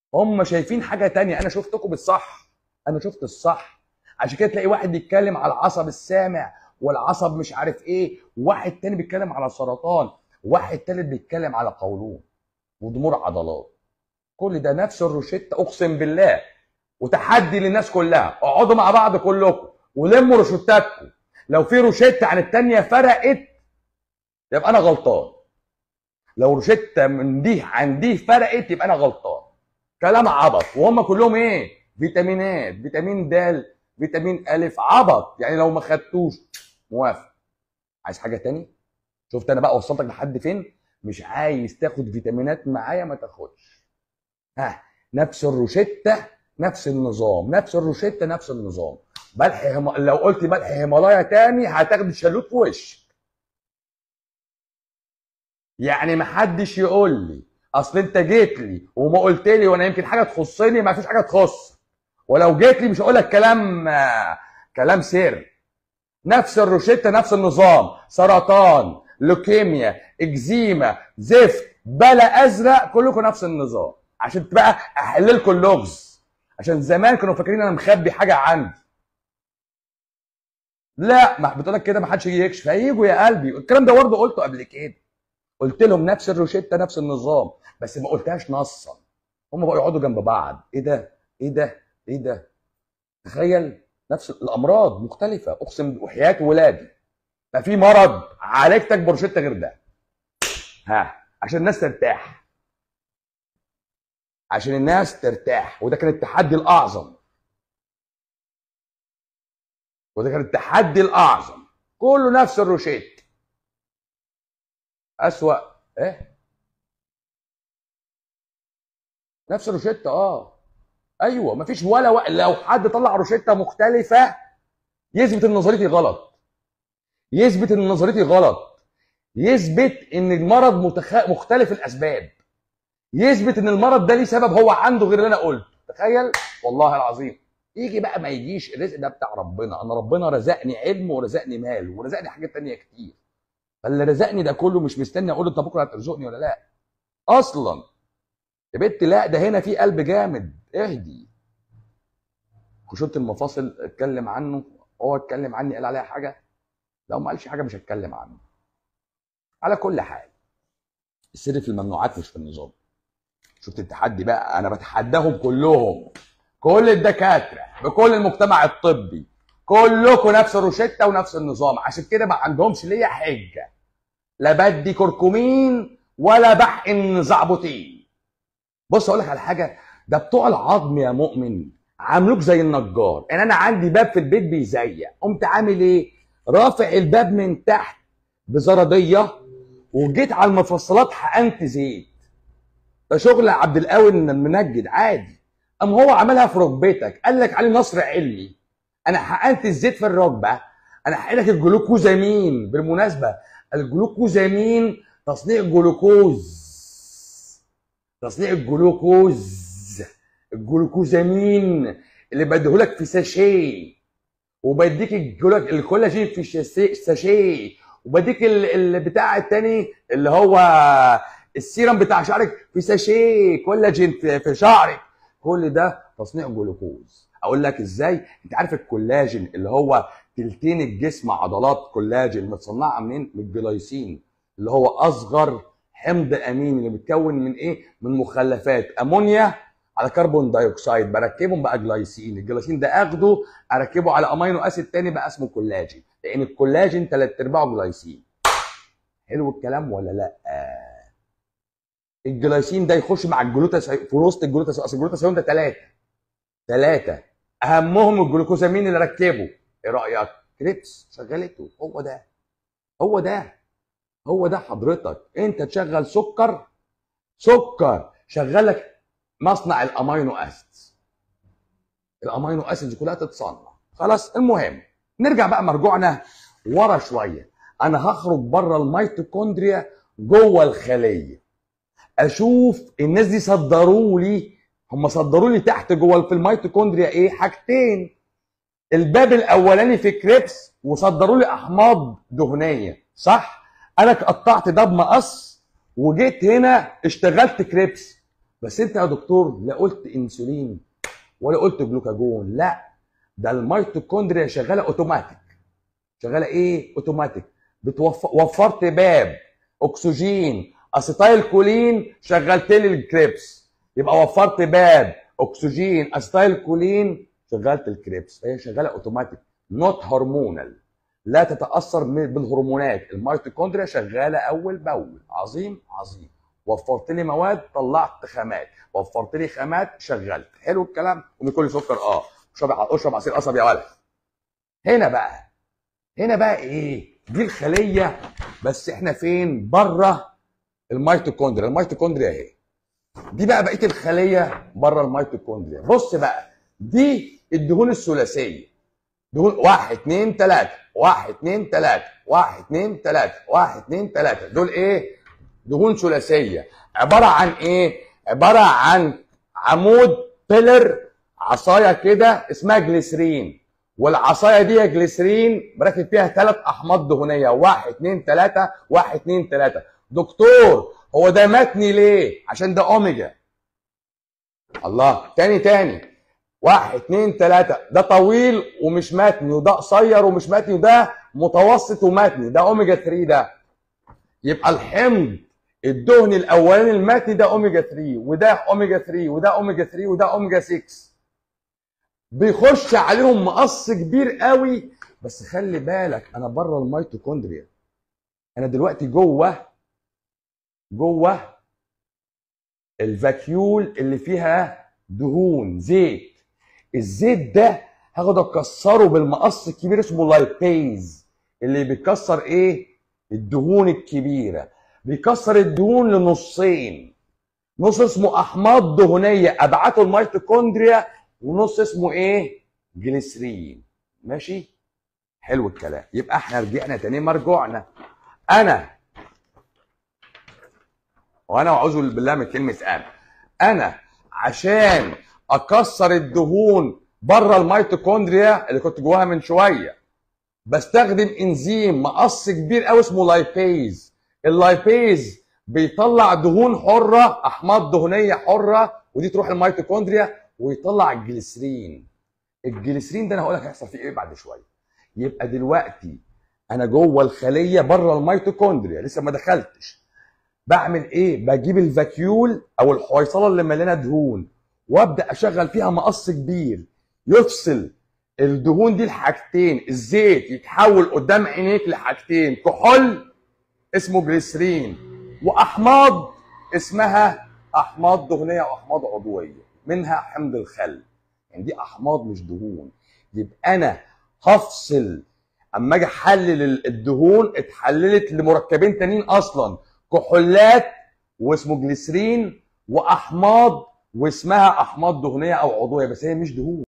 هم شايفين حاجه تانية انا شفتكم بالصح انا شفت الصح عشان كده تلاقي واحد بيتكلم على العصب السامع والعصب مش عارف ايه واحد تاني بيتكلم على سرطان واحد تالت بيتكلم على قولون وضمور عضلات كل ده نفس الروشته اقسم بالله وتحدي للناس كلها اقعدوا مع بعض كلكم ولموا روشتاتكم لو في روشته عن التانية فرقت يبقى انا غلطان لو روشته من دي عن دي فرقت يبقى انا غلطان كلام عبط وهم كلهم ايه فيتامينات فيتامين د فيتامين الف عبط يعني لو ما خدتوش موافق عايز حاجه تاني شفت انا بقى وصلتك لحد فين مش عايز تاخد فيتامينات معايا ما تاخدش ها نفس الروشته نفس النظام نفس الروشته نفس النظام ملح هم... لو قلت ملح هيمالايا تاني هتاخد شلوت في وشك يعني ما حدش يقول لي اصل انت جيت لي وما قلت لي وانا يمكن حاجه تخصني ما فيش حاجه تخص ولو جيت لي مش هقول لك كلام آه، كلام سر نفس الروشته نفس النظام سرطان لوكيميا اكزيما زفت بلا ازرق كلكم نفس النظام عشان بقى احل لكم اللغز عشان زمان كانوا فاكرين انا مخبي حاجه عندي لا ما بتقول لك كده ما حدش يجي يكشف هيجوا يا قلبي الكلام ده برضه قلته قبل كده قلت لهم نفس الروشته نفس النظام بس ما قلتهاش نصا هم بقوا يقعدوا جنب بعض ايه ده ايه ده ايه ده تخيل نفس الامراض مختلفه اقسم وحياه ولادي ما في مرض عالجتك بروشته غير ده ها عشان الناس ترتاح عشان الناس ترتاح وده كان التحدي الاعظم وده كان التحدي الاعظم كله نفس الروشيت اسوا ايه نفس الروشته اه ايوه مفيش ولا وقت لو حد طلع روشته مختلفه يثبت ان نظريتي غلط يثبت ان نظريتي غلط يثبت ان المرض متخ... مختلف الاسباب يثبت ان المرض ده ليه سبب هو عنده غير اللي انا قلته تخيل والله العظيم يجي بقى ما يجيش الرزق ده بتاع ربنا انا ربنا رزقني علم ورزقني مال ورزقني حاجات تانية كتير فاللي رزقني ده كله مش مستني اقول انت بكره هترزقني ولا لا اصلا يا بنت لا ده هنا في قلب جامد اهدي خشونه المفاصل اتكلم عنه هو اتكلم عني قال عليها حاجه لو ما قالش حاجه مش هتكلم عنه على كل حال السر في الممنوعات مش في النظام شفت التحدي بقى انا بتحداهم كلهم كل الدكاتره بكل المجتمع الطبي كلكم نفس الروشته ونفس النظام عشان كده ما عندهمش ليا حجه لا بدي كركمين ولا بحقن زعبطين بص اقول لك على حاجه ده بتوع العظم يا مؤمن عاملوك زي النجار يعني انا عندي باب في البيت بيزيق قمت عامل ايه رافع الباب من تحت بزراديه وجيت على المفصلات حقنت زيت ده شغل عبد القوي المنجد عادي قام هو عملها في ركبتك قال لك عليه نصر علمي انا حقنت الزيت في الركبه انا حقن لك الجلوكوزامين بالمناسبه الجلوكوزامين تصنيع جلوكوز تصنيع الجلوكوز الجلوكوزامين اللي بديهولك في ساشيه وبديك الجلوك- الكولاجين في شاسي- ساشيه وبديك ال- البتاع التاني اللي هو السيرم بتاع شعرك في ساشيه كولاجين في, في شعرك كل ده تصنيع جلوكوز اقول لك ازاي انت عارف الكولاجين اللي هو تلتين الجسم عضلات كولاجين متصنعه منين من الجلايسين اللي هو اصغر حمض امين اللي متكون من ايه من مخلفات امونيا على كربون دايوكسيد بركبهم بقى جلايسين الجلايسين ده اخده اركبه على امينو اسيد تاني بقى اسمه كولاجين لان الكولاجين ثلاث ارباعه جلايسين حلو الكلام ولا لا الجلايسين ده يخش مع الجلوتاثيون في وسط الجلوتاثيون اصل الجلوتاثيون ده ثلاثه ثلاثه اهمهم الجلوكوزامين اللي ركبه ايه رايك كريبس شغلته هو ده هو ده هو ده حضرتك انت تشغل سكر سكر شغلك مصنع الامينو اسيدز الامينو اسيدز كلها تتصنع خلاص المهم نرجع بقى مرجوعنا ورا شويه انا هخرج بره الميتوكوندريا جوه الخليه اشوف الناس دي صدروا لي هم صدروا لي تحت جوه في الميتوكوندريا ايه حاجتين الباب الاولاني في كريبس وصدروا لي احماض دهنيه صح انا قطعت ده بمقص وجيت هنا اشتغلت كريبس بس انت يا دكتور لا قلت انسولين ولا قلت جلوكاجون لا ده الميتوكوندريا شغاله اوتوماتيك شغاله ايه اوتوماتيك بتوفر وفرت باب اكسجين اسيتايل كولين شغلت لي الكريبس يبقى وفرت باب اكسجين اسيتايل كولين شغلت الكريبس هي شغاله اوتوماتيك نوت هرمونال لا تتاثر من- بالهرمونات الميتوكوندريا شغاله اول باول عظيم عظيم وفرت لي مواد طلعت خامات وفرت لي خامات شغلت حلو الكلام وبكل سكر اه اشرب اشرب عصير قصب يا ولد هنا بقى هنا بقى ايه دي الخليه بس احنا فين بره الميتوكوندريا الميتوكوندريا اهي دي بقى بقيه الخليه بره الميتوكوندريا بص بقى دي الدهون الثلاثيه دهون واحد اتنين تلاته واحد اتنين تلاته واحد اتنين تلاته واحد اتنين تلاته دول ايه دهون ثلاثيه عباره عن ايه عباره عن عمود بيلر عصايه كده اسمها جليسرين والعصايه دي يا جليسرين مركب فيها ثلاث احماض دهنيه واحد اتنين تلاته واحد اتنين تلاته دكتور هو ده متني ليه عشان ده اوميجا الله تاني تاني واحد اتنين تلاته ده طويل ومش متني وده قصير ومش متني وده متوسط ومتني ده اوميجا 3 ده يبقى الحمض الدهني الاولاني المتني ده اوميجا 3 وده اوميجا 3 وده اوميجا 3 وده اوميجا 6 بيخش عليهم مقص كبير قوي بس خلي بالك انا بره الميتوكوندريا انا دلوقتي جوه جوه الفاكيول اللي فيها دهون زيت الزيت ده هاخد اكسره بالمقص الكبير اسمه لايبيز اللي بيكسر ايه الدهون الكبيره بيكسر الدهون لنصين نص اسمه احماض دهنيه ابعته الميتوكوندريا ونص اسمه ايه جليسرين ماشي حلو الكلام يبقى احنا رجعنا تاني مرجوعنا انا وانا اعوذ بالله من كلمه انا انا عشان اكسر الدهون بره الميتوكوندريا اللي كنت جواها من شويه بستخدم انزيم مقص كبير قوي اسمه لايبيز اللايبيز بيطلع دهون حره احماض دهنيه حره ودي تروح الميتوكوندريا ويطلع الجليسرين الجليسرين ده انا هقول لك هيحصل فيه ايه بعد شويه يبقى دلوقتي انا جوه الخليه بره الميتوكوندريا لسه ما دخلتش بعمل ايه بجيب الفاكيول او الحويصله اللي مليانه دهون وابدا اشغل فيها مقص كبير يفصل الدهون دي لحاجتين الزيت يتحول قدام عينيك لحاجتين كحول اسمه جليسرين واحماض اسمها احماض دهنيه واحماض عضويه منها حمض الخل يعني دي احماض مش دهون يبقى انا هفصل اما اجي احلل الدهون اتحللت لمركبين تانيين اصلا كحولات واسمه جليسرين واحماض واسمها احماض دهنيه او عضويه بس هي مش دهون